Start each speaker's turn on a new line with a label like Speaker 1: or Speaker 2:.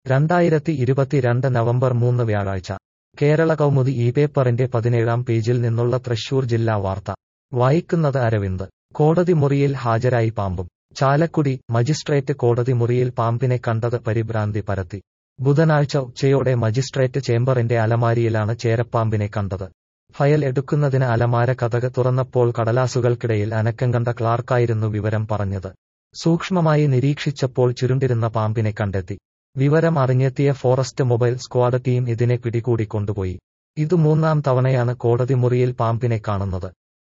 Speaker 1: രണ്ടായിരത്തി ഇരുപത്തിരണ്ട് നവംബർ മൂന്ന് വ്യാഴാഴ്ച കേരള കൗമുദി ഈ പേപ്പറിന്റെ പതിനേഴാം പേജിൽ നിന്നുള്ള തൃശൂർ ജില്ലാ വാർത്ത വായിക്കുന്നത് അരവിന്ദ് കോടതി മുറിയിൽ ഹാജരായി പാമ്പും ചാലക്കുടി മജിസ്ട്രേറ്റ് കോടതി മുറിയിൽ പാമ്പിനെ കണ്ടത് പരിഭ്രാന്തി പരത്തി ബുധനാഴ്ച ഉച്ചയോടെ മജിസ്ട്രേറ്റ് ചേംബറിന്റെ അലമാരിയിലാണ് ചേരപ്പാമ്പിനെ കണ്ടത് ഫയൽ എടുക്കുന്നതിന് അലമാര കഥക് തുറന്നപ്പോൾ കടലാസുകൾക്കിടയിൽ അനക്കം കണ്ട ക്ലാർക്കായിരുന്നു വിവരം പറഞ്ഞത് സൂക്ഷ്മമായി നിരീക്ഷിച്ചപ്പോൾ ചുരുണ്ടിരുന്ന പാമ്പിനെ കണ്ടെത്തി വിവരം അറിഞ്ഞെത്തിയ ഫോറസ്റ്റ് മൊബൈൽ സ്ക്വാഡ് ടീം ഇതിനെ പിടികൂടി കൊണ്ടുപോയി ഇത് മൂന്നാം തവണയാണ് കോടതി മുറിയിൽ പാമ്പിനെ കാണുന്നത്